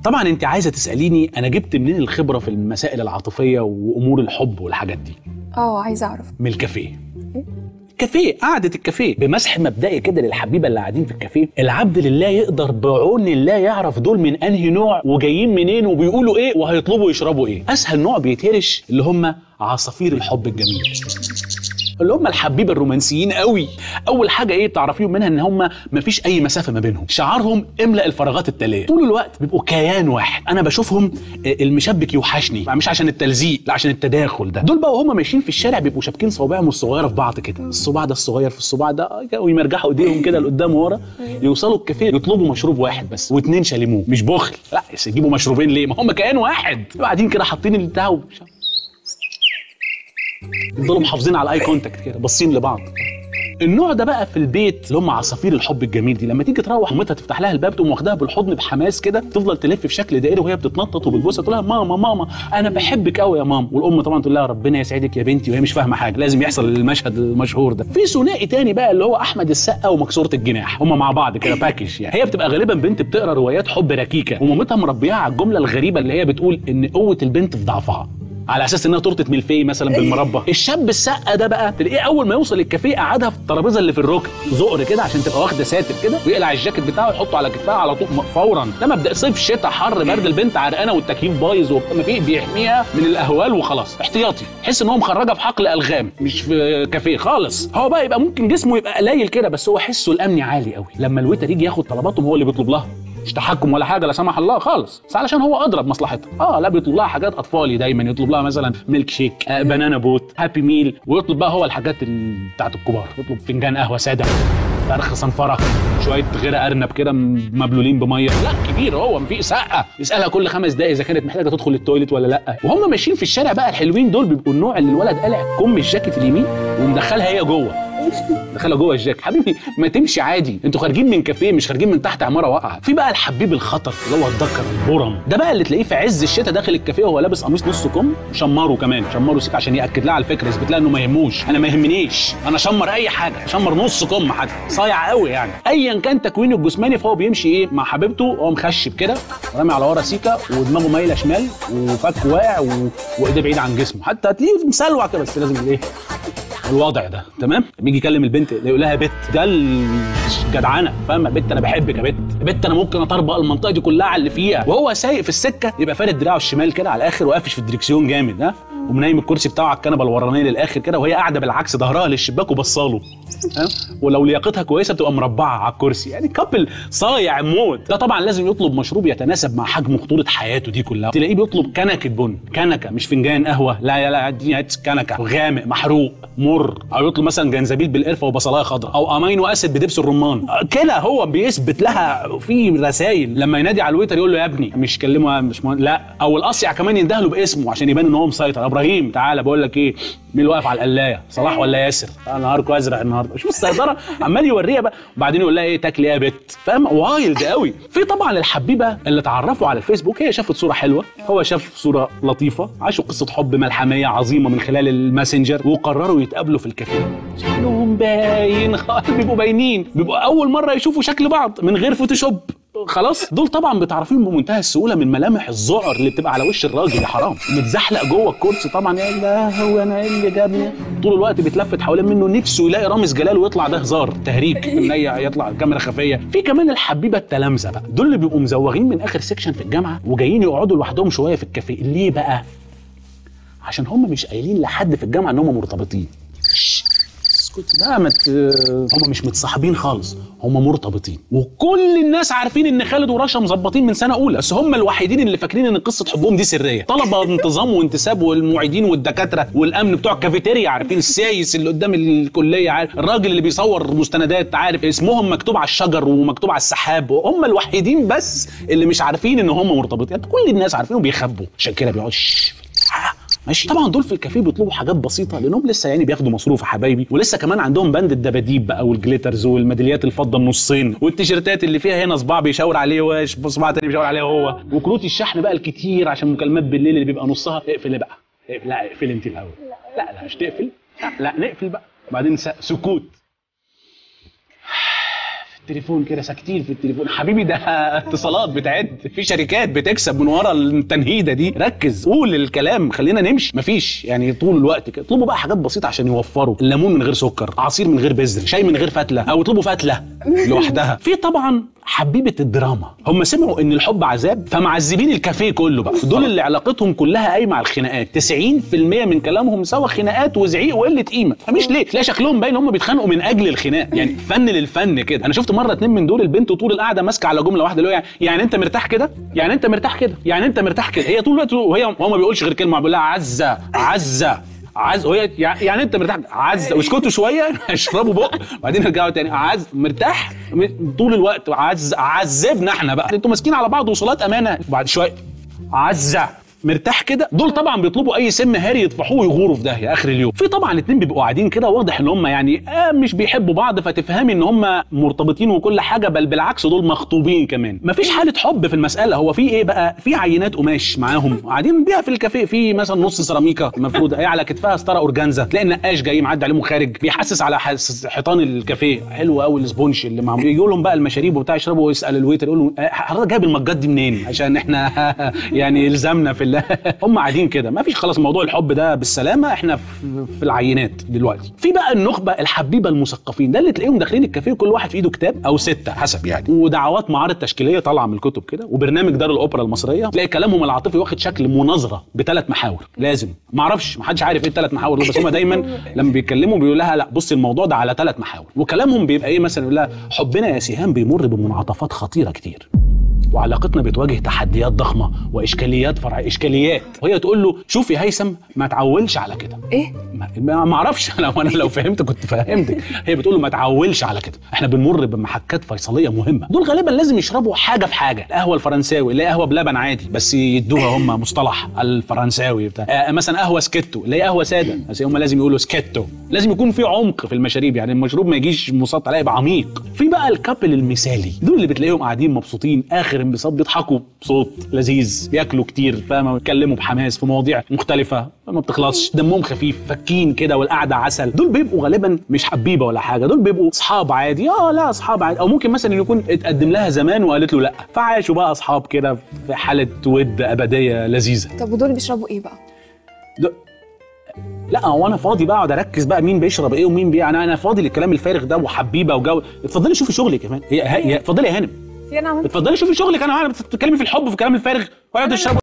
طبعا انت عايزه تساليني انا جبت منين الخبره في المسائل العاطفيه وامور الحب والحاجات دي اه عايزه اعرف من الكافيه كافيه قعدة الكافيه بمسح مبدئي كده للحبيبة اللي قاعدين في الكافيه العبد لله يقدر بعون الله يعرف دول من انهي نوع وجايين منين وبيقولوا ايه وهيطلبوا يشربوا ايه اسهل نوع بيتهرش اللي هم عصافير الحب الجميل اللي هم الحبيبه الرومانسيين قوي اول حاجه ايه تعرفيهم منها ان هم مفيش اي مسافه ما بينهم شعارهم املا الفراغات التاليه طول الوقت بيبقوا كيان واحد انا بشوفهم آه، المشبك يوحشني مش عشان التلزيق لا عشان التداخل ده دول بقى وهم ماشيين في الشارع بيبقوا شابكين صوابعهم الصغيره في بعض كده الصباع ده الصغير في الصباع ده آه، ويمرجحوا ايديهم كده لقدام ورا يوصلوا الكافيه يطلبوا مشروب واحد بس واثنين شاليموه مش بخل لا بس يجيبوا مشروبين ليه ما هم كيان واحد قاعدين كده حاطين البتاع وش- يفضلوا محافظين على الاي كونتاكت كده باصين لبعض النوع ده بقى في البيت اللي هم عصافير الحب الجميل دي لما تيجي تروح مامتها تفتح لها الباب تقوم واخداها بالحضن بحماس كده تفضل تلف في شكل دائري وهي بتتنطط وبتبوسها تقول لها ماما ماما انا بحبك قوي يا ماما والام طبعا تقول لها ربنا يسعدك يا بنتي وهي مش فاهمه حاجه لازم يحصل المشهد المشهور ده في ثنائي تاني بقى اللي هو احمد السقا ومكسوره الجناح هم مع بعض كده باكج يعني هي بتبقى غالبا بنت بتقرا روايات حب ركيكه ومامتها مربياها على الجمله الغريبه اللي هي بتقول ان قوه البنت في ضعفها على اساس انها تورته ملفي مثلا بالمربى الشاب السقه ده بقى تلاقيه اول ما يوصل الكافيه قعدها في الترابيزه اللي في الركن زقر كده عشان تبقى واخده ساتر كده ويقلع الجاكيت بتاعه ويحطه على كتفها على طول فورا ده مبدا صيف شتاء حر برد البنت عرقانه والتكييف بايظ وما فيه بيحميها من الاهوال وخلاص احتياطي تحس ان هو مخرجها في حقل الغام مش في كافيه خالص هو بقى يبقى ممكن جسمه يبقى قليل كده بس هو حسه الامني عالي قوي لما الويتر يجي ياخد طلباتهم هو اللي بيطلب لها مش تحكم ولا حاجه لا سمح الله خالص بس علشان هو ادرى بمصلحتها اه لا بيطلب لها حاجات اطفالي دايما يطلب لها مثلا ميلك شيك آه بنانا بوت هابي ميل ويطلب بقى هو الحاجات ال- بتاعت الكبار يطلب فنجان قهوه ساده فرخ صنفره شويه غير ارنب كده م- مبلولين بميه لا كبير هو مفيش سقه يسالها كل خمس دقايق اذا كانت محتاجه تدخل التويليت ولا لا وهم ماشيين في الشارع بقى الحلوين دول بيبقوا النوع اللي الولد قلع كم الجاكيت اليمين ومدخلها هي جوه دخلها جوه الجاكيت حبيبي ما تمشي عادي انتوا خارجين من كافيه مش خارجين من تحت عماره واقعه في بقى الحبيب الخطر اللي هو الدكر البرم ده بقى اللي تلاقيه في عز الشتاء داخل الكافيه وهو لابس قميص نص كم شمره كمان شمره سيك عشان ياكد لها على الفكره يثبت لها انه ما يهموش انا ما يهمنيش انا شمر اي حاجه شمر نص كم حتى صايع قوي يعني ايا كان تكوينه الجسماني فهو بيمشي ايه مع حبيبته هو مخشب كده رامي على ورا سيكه ودماغه مايله شمال وفك واقع و... وايديه بعيد عن جسمه حتى هتلاقيه مسلوع كده بس لازم ايه الوضع ده تمام لما يجي يكلم البنت يقول لها بت ده الجدعنه فاهمه بت انا بحبك يا بت بت انا ممكن اطربق المنطقه دي كلها على اللي فيها وهو سايق في السكه يبقى فارد دراعه الشمال كده على الاخر وقافش في الدريكسيون جامد ها ومنايم الكرسي بتاعه على الكنبه الورانيه للاخر كده وهي قاعده بالعكس ظهرها للشباك وبصاله ها ولو لياقتها كويسه بتبقى مربعه على الكرسي يعني كابل صايع موت ده طبعا لازم يطلب مشروب يتناسب مع حجم خطوره حياته دي كلها تلاقيه بيطلب كنكه بن كنكه مش فنجان قهوه لا يا لا اديني هات كنكه غامق محروق مر او يطلب مثلا جنزبيل بالقرفه وبصلايه خضراء او امينو اسيد بدبس الرمان كده هو بيثبت لها في رسائل لما ينادي على الويتر يقول له يا ابني مش كلمه مش مهم. لا او الاصيع كمان ينده له باسمه عشان يبان ان هو مسيطر يا ابراهيم تعالى بقول لك ايه مين اللي واقف على القلايه صلاح ولا ياسر آه، نهاركم ازرق النهارده شوف السيطره عمال يوريها بقى وبعدين يقول لها ايه تاكلي إيه يا بت فاهم وايلد قوي في طبعا الحبيبه اللي اتعرفوا على الفيسبوك هي شافت صوره حلوه هو شاف صوره لطيفه عاشوا قصه حب ملحميه عظيمه من خلال الماسنجر وقرروا يتقابلوا في الكافيه شكلهم باين خالص بيبقوا باينين بيبقوا اول مره يشوفوا شكل بعض من غير فوتوشوب خلاص دول طبعا بتعرفيهم بمنتهى السهوله من ملامح الذعر اللي بتبقى على وش الراجل يا حرام متزحلق جوه الكرسي طبعا يا لهوي انا ايه اللي جابني طول الوقت بيتلفت حوالين منه نفسه يلاقي رامز جلال ويطلع ده هزار تهريج ان هي يطلع كاميرا خفيه في كمان الحبيبه التلامذه بقى دول اللي بيبقوا مزوغين من اخر سيكشن في الجامعه وجايين يقعدوا لوحدهم شويه في الكافيه ليه بقى عشان هم مش قايلين لحد في الجامعه ان هم مرتبطين اسكت بقى ما ت... هم مش متصاحبين خالص هم مرتبطين وكل الناس عارفين ان خالد ورشا مظبطين من سنه اولى بس هم الوحيدين اللي فاكرين ان قصه حبهم دي سريه طلبه انتظام وانتساب والمعيدين والدكاتره والامن بتوع الكافيتيريا عارفين السايس اللي قدام الكليه عارف الراجل اللي بيصور مستندات عارف اسمهم مكتوب على الشجر ومكتوب على السحاب هم الوحيدين بس اللي مش عارفين ان هم مرتبطين كل الناس عارفين وبيخبوا عشان كده بيقعد "شش". ماشي طبعا دول في الكافيه بيطلبوا حاجات بسيطه لانهم لسه يعني بياخدوا مصروف يا حبايبي ولسه كمان عندهم بند الدباديب بقى والجليترز والميداليات الفضه النصين والتيشيرتات اللي فيها هنا صباع بيشاور عليه وش صباع تاني بيشاور عليه هو وكروت الشحن بقى الكتير عشان مكالمات بالليل اللي بيبقى نصها اقفل بقى اقفل لا اقفل انت الاول لا لا مش تقفل لا, لا نقفل بقى بعدين س- سكوت تليفون كده ساكتين في التليفون حبيبي ده اتصالات بتعد في شركات بتكسب من ورا التنهيده دي ركز قول الكلام خلينا نمشي مفيش يعني طول الوقت كده اطلبوا بقى حاجات بسيطه عشان يوفروا الليمون من غير سكر عصير من غير بذر شاي من غير فتله او اطلبوا فتله لوحدها في طبعا حبيبه الدراما هم سمعوا ان الحب عذاب فمعذبين الكافيه كله بقى دول اللي علاقتهم كلها قايمه على الخناقات 90% من كلامهم سوا خناقات وزعيق وقله قيمه فمش ليه تلاقي شكلهم باين هم بيتخانقوا من اجل الخناق يعني فن للفن كده انا شفت مره اتنين من دول البنت طول القعده ماسكه على جمله واحده اللي هو يعني, يعني انت مرتاح كده يعني انت مرتاح كده يعني انت مرتاح كده هي طول الوقت وهي هو ما بيقولش غير كلمه بيقول لها عزه عزه عز وهي يع- يعني انت مرتاح عز واسكتوا شويه اشربوا بق وبعدين ارجعوا تاني عز مرتاح م- طول الوقت عز عذبنا احنا بقى انتوا ماسكين على بعض وصولات امانه بعد شويه عزه مرتاح كده دول طبعا بيطلبوا اي سم هاري يطفحوه ويغوروا في داهيه اخر اليوم في طبعا اتنين بيبقوا قاعدين كده واضح ان هم يعني آه مش بيحبوا بعض فتفهمي ان هم مرتبطين وكل حاجه بل بالعكس دول مخطوبين كمان مفيش حاله حب في المساله هو في ايه بقى في عينات قماش معاهم قاعدين بيها في الكافيه في مثلا نص سيراميكا المفروض هي على كتفها ستاره اورجانزا تلاقي النقاش جاي معدي عليهم خارج بيحسس على حس- حيطان الكافيه حلو قوي السبونش اللي معمول يجوا لهم بقى المشاريب وبتاع يشربوا ويسال الويتر يقول له آه، حضرتك جايب المجات دي منين عشان احنا يعني الزمنا في الله هم قاعدين كده ما فيش خلاص موضوع الحب ده بالسلامه احنا في, في العينات دلوقتي في بقى النخبه الحبيبه المثقفين ده اللي تلاقيهم داخلين الكافيه وكل واحد في ايده كتاب او سته حسب يعني ودعوات معارض تشكيليه طالعه من الكتب كده وبرنامج دار الاوبرا المصريه تلاقي كلامهم العاطفي واخد شكل مناظره بثلاث محاور لازم ما اعرفش ما حدش عارف ايه الثلاث محاور دول بس هم دايما لما بيتكلموا بيقول لها لا بص الموضوع ده على ثلاث محاور وكلامهم بيبقى ايه مثلا يقول لها حبنا يا سهام بيمر بمنعطفات خطيره كتير وعلاقتنا بتواجه تحديات ضخمه واشكاليات فرع اشكاليات وهي تقول له شوف يا هيثم ما تعولش على كده ايه ما- ما ما اعرفش لو انا لو فهمت كنت فهمتك هي بتقول له ما تعولش على كده احنا بنمر بمحكات فيصليه مهمه دول غالبا لازم يشربوا حاجه في حاجه القهوه الفرنساوي اللي هي قهوه بلبن عادي بس يدوها هم مصطلح الفرنساوي بتاع آه مثلا قهوه سكيتو اللي هي قهوه ساده بس هم لازم يقولوا سكيتو لازم يكون في عمق في المشاريب يعني المشروب ما يجيش مسطح لا يبقى عميق في بقى الكابل المثالي دول اللي بتلاقيهم قاعدين مبسوطين اخر انبساط بيضحكوا بصوت لذيذ بياكلوا كتير فاهمه ويتكلموا بحماس في مواضيع مختلفه ما بتخلصش دمهم خفيف فكين كده والقعده عسل دول بيبقوا غالبا مش حبيبه ولا حاجه دول بيبقوا اصحاب عادي اه لا اصحاب عادي او ممكن مثلا يكون اتقدم لها زمان وقالت له لا فعاشوا بقى اصحاب كده في حاله ود ابديه لذيذه طب ودول بيشربوا ايه بقى ده- لا هو انا فاضي بقى اقعد اركز بقى مين بيشرب ايه ومين بي انا انا فاضي للكلام الفارغ ده وحبيبه وجو اتفضلي شوفي شغلي كمان هي هي اتفضلي يا هانم في انا عملت اتفضلي شوفي شغلك انا انا بتتكلمي في الحب في الكلام الفارغ وقاعد تشربوا